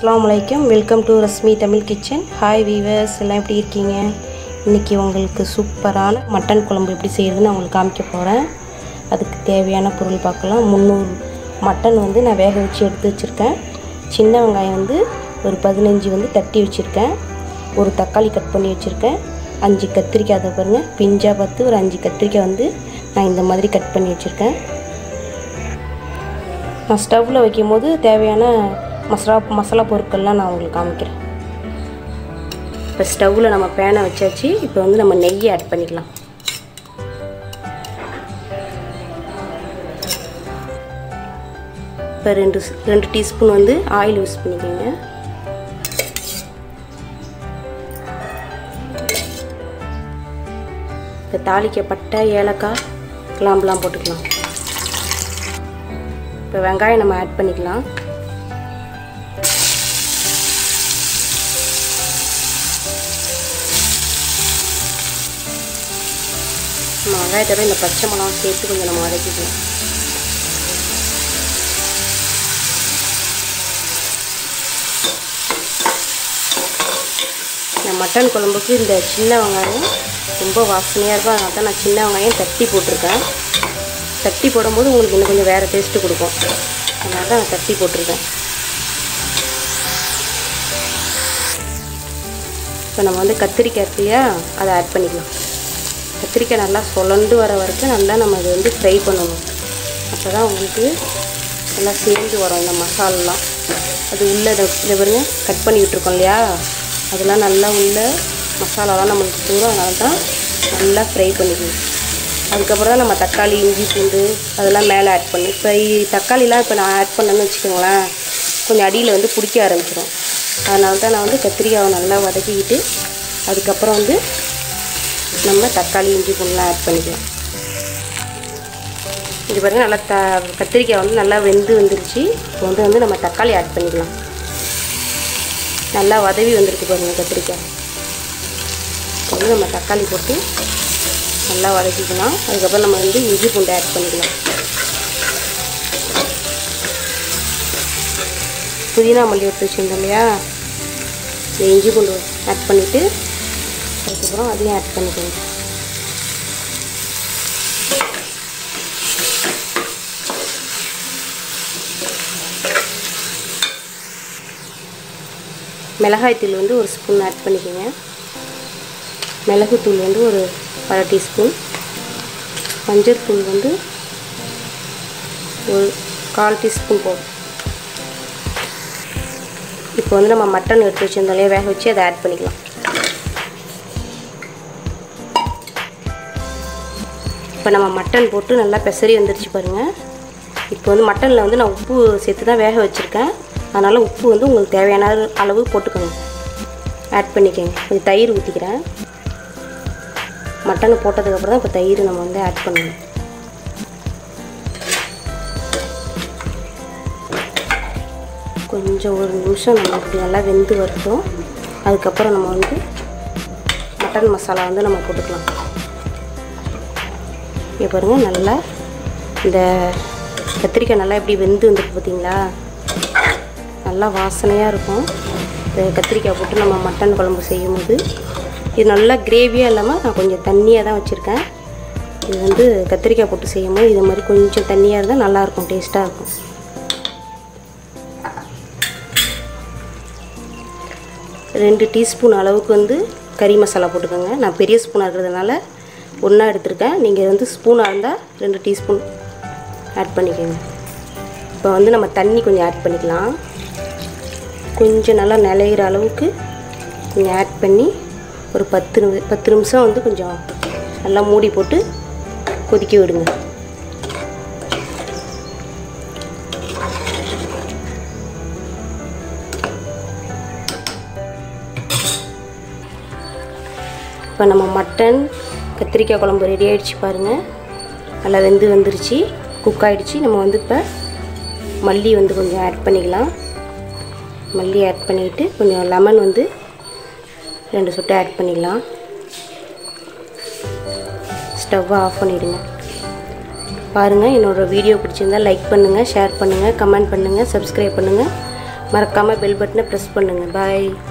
அஸ்லாம் வலைக்கம் welcome to Rasmi Tamil kitchen hi viewers எல்லாம் எப்படி இருக்கீங்க இன்றைக்கி உங்களுக்கு சூப்பரான மட்டன் குழம்பு எப்படி செய்கிறதுன்னு நான் உங்களுக்கு காமிக்க போகிறேன் அதுக்கு தேவையான பொருள் பார்க்கலாம் முந்நூறு மட்டன் வந்து நான் வேக வச்சு எடுத்து வச்சுருக்கேன் சின்ன வெங்காயம் வந்து ஒரு பதினஞ்சு வந்து தட்டி வச்சுருக்கேன் ஒரு தக்காளி கட் பண்ணி வச்சுருக்கேன் அஞ்சு கத்திரிக்காய் அதை பாருங்கள் பிஞ்சாக பார்த்து ஒரு அஞ்சு கத்திரிக்காய் வந்து நான் இந்த மாதிரி கட் பண்ணி வச்சுருக்கேன் நான் ஸ்டவ்வில் வைக்கும்போது தேவையான மசாலா மசாலா பொருட்கள்லாம் நான் உங்களுக்கு காமிக்கிறேன் இப்போ ஸ்டவ்வில் நம்ம பேனை வச்சாச்சு இப்போ வந்து நம்ம நெய்யை ஆட் பண்ணிக்கலாம் இப்போ ரெண்டு ஸ்- ரெண்டு டீஸ்பூன் வந்து ஆயில் யூஸ் பண்ணிக்கோங்க இப்போ தாளிக்க பட்டை ஏலக்காய் கிளாம்பெலாம் போட்டுக்கலாம் இப்போ வெங்காயம் நம்ம ஆட் பண்ணிக்கலாம் நம்ம வெங்காயத்தோட இந்த பச்சை மிளகா சேர்த்து கொஞ்சம் நம்ம வதக்கிக்கலாம் இந்த மட்டன் குழம்புக்கு இந்த சின்ன வெங்காயம் ரொம்ப வாசனையாக இருக்கும் அதனால தான் நான் சின்ன வெங்காயம் தட்டி போட்டிருக்கேன் தட்டி போடும்போது உங்களுக்கு இன்னும் கொஞ்சம் வேறு டேஸ்ட்டு கொடுக்கும் அதனால தான் நான் தட்டி போட்டிருக்கேன் இப்போ நம்ம வந்து கத்திரிக்காய் இருக்கு இல்லையா அதை ஆட் பண்ணிக்கலாம் கத்திரிக்காய் நல்லா சுழண்டு வர வரைக்கும் நல்லா நம்ம அதை வந்து ஃப்ரை பண்ணணும் அப்போ தான் உங்களுக்கு நல்லா சேர்ந்து வரும் இந்த மசாலெலாம் அது உள்ளே இதை இதை பாருங்க கட் பண்ணி விட்டுருக்கோம் இல்லையா அதெல்லாம் நல்லா உள்ள மசாலாலாம் நம்மளுக்கு பூரா அதனால தான் நல்லா ஃப்ரை பண்ணிக்கணும் அதுக்கப்புறம் தான் நம்ம தக்காளி இஞ்சி பூண்டு அதெல்லாம் மேலே ஆட் பண்ணி இப்போ இ- தக்காளிலாம் இப்போ நான் ஆட் பண்ணேன்னு வச்சுக்கோங்களேன் கொஞ்சம் அடியில் வந்து பிடிக்க ஆரம்பிச்சிடும் அதனால தான் நான் வந்து கத்திரிக்காவை நல்லா வதக்கிக்கிட்டு அதுக்கப்புறம் வந்து நம்ம தக்காளி இஞ்சி பூண்டுலாம் ஆட் பண்ணிக்கலாம் இது பாருங்க நல்லா த கத்திரிக்காய் வந்து நல்லா வெந்து வந்துருச்சு இப்போ வந்து வந்து நம்ம தக்காளி ஆட் பண்ணிக்கலாம் நல்லா வதவி வந்திருக்கு பாருங்கள் கத்திரிக்காய் இப்போ வந்து நம்ம தக்காளி போட்டு நல்லா வதக்கிக்கலாம் அதுக்கப்புறம் நம்ம வந்து இஞ்சி பூண்டு ஆட் பண்ணிக்கலாம் புதினா மல்லி எடுத்து வச்சுருந்தோம் இல்லையா இந்த இஞ்சி பூண்டு ஆட் பண்ணிவிட்டு அதுக்கப்புறம் அதையும் ஆட் பண்ணிக்கணும் மிளகாய்த்தூள் வந்து ஒரு ஸ்பூன் ஆட் பண்ணிக்கோங்க மிளகுத்தூள் வந்து ஒரு அரை டீஸ்பூன் மஞ்சள்தூள் வந்து ஒரு கால் டீஸ்பூன் போதும் இப்போ வந்து நம்ம மட்டன் எடுத்து வச்சிருந்தோம் இல்லையா வேக வச்சு அதை ஆட் பண்ணிக்கலாம் இப்போ நம்ம மட்டன் போட்டு நல்லா பெசரி வந்துருச்சு பாருங்கள் இப்போ வந்து மட்டனில் வந்து நான் உப்பு சேர்த்து தான் வேக வச்சுருக்கேன் அதனால் உப்பு வந்து உங்களுக்கு தேவையான அளவு போட்டுக்கோங்க ஆட் பண்ணிக்கோங்க கொஞ்சம் தயிர் ஊற்றிக்கிறேன் மட்டனை போட்டதுக்கப்புறம் தான் இப்போ தயிர் நம்ம வந்து ஆட் பண்ணணும் கொஞ்சம் ஒரு நிமிஷம் நம்ம இப்படி நல்லா வெந்து வரட்டும் அதுக்கப்புறம் நம்ம வந்து மட்டன் மசாலா வந்து நம்ம போட்டுக்கலாம் இங்கே பாருங்கள் நல்லா இந்த கத்திரிக்காய் நல்லா எப்படி வெந்து வந்துருக்கு பார்த்தீங்களா நல்லா வாசனையாக இருக்கும் இந்த கத்திரிக்காய் போட்டு நம்ம மட்டன் குழம்பு செய்யும்போது இது நல்லா கிரேவியாக இல்லாமல் நான் கொஞ்சம் தண்ணியாக தான் வச்சுருக்கேன் இது வந்து கத்திரிக்காய் போட்டு செய்யும்போது இது மாதிரி கொஞ்சம் தண்ணியாக இருந்தால் நல்லாயிருக்கும் டேஸ்ட்டாக இருக்கும் ரெண்டு டீஸ்பூன் அளவுக்கு வந்து கறி மசாலா போட்டுக்கோங்க நான் பெரிய ஸ்பூனாக இருக்கிறதுனால ஒன்றா எடுத்திருக்கேன் நீங்கள் வந்து ஸ்பூனாக இருந்தால் ரெண்டு டீஸ்பூன் ஆட் பண்ணிக்கோங்க இப்போ வந்து நம்ம தண்ணி கொஞ்சம் ஆட் பண்ணிக்கலாம் கொஞ்சம் நல்லா நிலையிற அளவுக்கு கொஞ்சம் ஆட் பண்ணி ஒரு பத்து நிமி பத்து நிமிஷம் வந்து கொஞ்சம் நல்லா மூடி போட்டு கொதிக்க விடுங்க இப்போ நம்ம மட்டன் கத்திரிக்காய் குழம்பு ரெடி ஆயிடுச்சு பாருங்கள் நல்லா வெந்து வந்துருச்சு குக் ஆயிடுச்சு நம்ம வந்து இப்போ மல்லி வந்து கொஞ்சம் ஆட் பண்ணிக்கலாம் மல்லி ஆட் பண்ணிவிட்டு கொஞ்சம் லெமன் வந்து ரெண்டு சொட்டு ஆட் பண்ணிக்கலாம் ஸ்டவ்வை ஆஃப் பண்ணிவிடுங்க பாருங்கள் என்னோடய வீடியோ பிடிச்சிருந்தா லைக் பண்ணுங்கள் ஷேர் பண்ணுங்கள் கமெண்ட் பண்ணுங்கள் சப்ஸ்கிரைப் பண்ணுங்கள் மறக்காமல் பெல் பட்டனை ப்ரெஸ் பண்ணுங்கள் பாய்